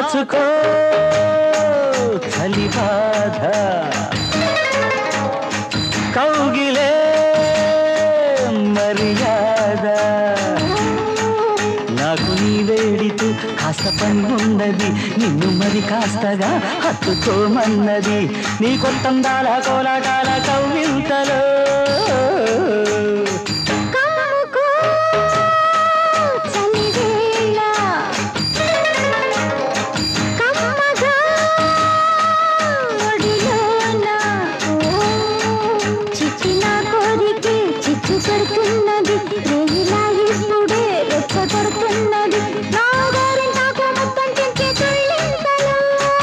కాచుకో చలి బాధ కౌగిలే మర్యాద నాకు నీ వేడితో కాస్త పని ఉన్నది నిన్ను మరి కాస్తగా హత్తుకోమన్నది నీ కొత్తందాల కోలాటాల కవ్వింతలో కమ్ముకో చలివేళ కమ్మగా ఒడిలోన చిచ్చిన కోరికే చిచ్చు పెడుతున్నది రేగిలా ఇప్పుడే రెచ్చ కొడుతున్నది నా గోరింటాకు మొత్తం చెంచే తుళ్ళింతలో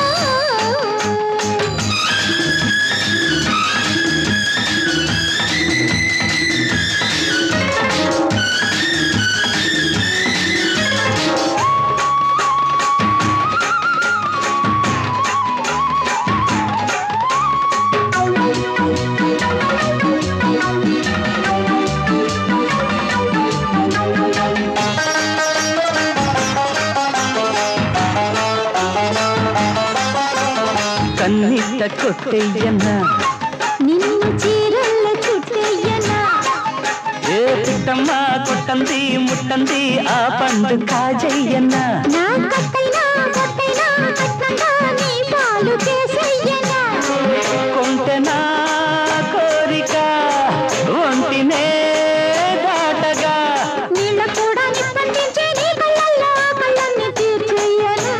కన్నిట కొట్టెయ్యన్నా నిన్ను చీరల్ల చుట్టయ్యనా ఏ పుట్టమ్మ కొట్టంది ముట్టంది ఆ పండు కాజయ్యన్నా నా కట్టైనా కొట్టైనా కట్నంగా నీ పాలు చేసయ్యనా కొంటెనా కోరిక ఒంటినే దాటగా నీళ్ళ కూడా నిప్పందించే నీ కళ్ళల్లో కళ్ళన్ని తీర్చేయనా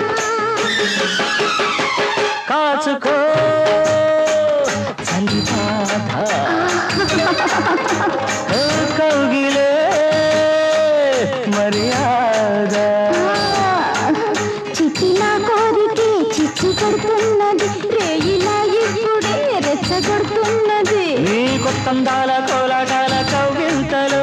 కాచుకో చలి బాధ ఓ కౌగిలే మర్యాద చిక్కిన కోరికే చిచ్చు కొడుతున్నది రేయిలా ఇప్పుడే రెచ్చగొడుతున్నది నీ కొత్తందాల కోలాటాల కవ్వింతలో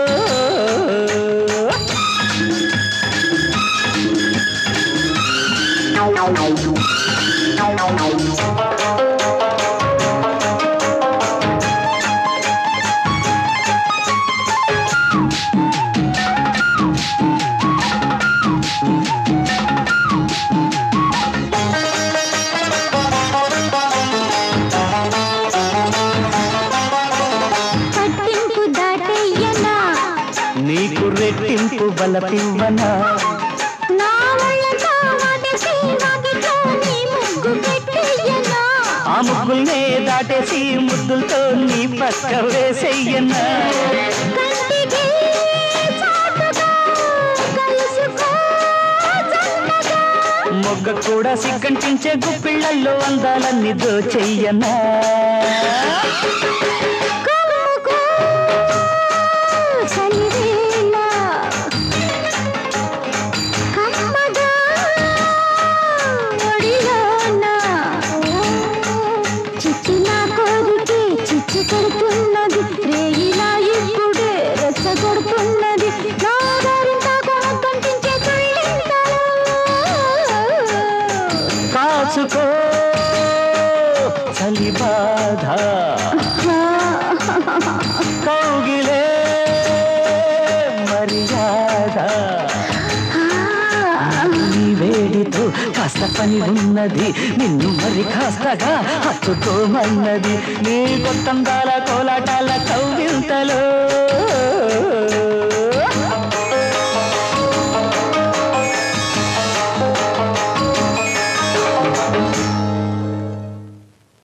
పట్టింపు దాటయ్యనా నీకు రెట్టింపు బలపివ్వనా నా ఒళ్ళంతా వాటేసి వాకిట్లో నీ ముగ్గు పెట్టయ్యనా ఆ ముగ్గుల్నే దాటేసి ముద్దులతో నీ పక్క వేసెయ్యనా కంటికి చాటుగా కలుసుకో జంటగా మొగ్గ కూడా సిగ్గంటించే గుప్పిళ్ళల్లో అందాలన్నీ దోచెయ్యనా కమ్ముకో చలివేళ కమ్మగా ఒడిలోన చిచ్చిన కోరికే చిచ్చు కొడుతున్నది రేయిలా ఇప్పుడే రెచ్చగొడుతున్నది నా దారింతాకు కనిపించే తుళ్ళింతలో కాచుకో చలి బాధ కౌగిలే మర్యాద నీ వేడితో కాస్త పని ఉన్నది నిన్ను మరి కాస్తగా హత్తుకోమన్నది నీ కొత్తందాల కోలాటాల కవ్వింతలో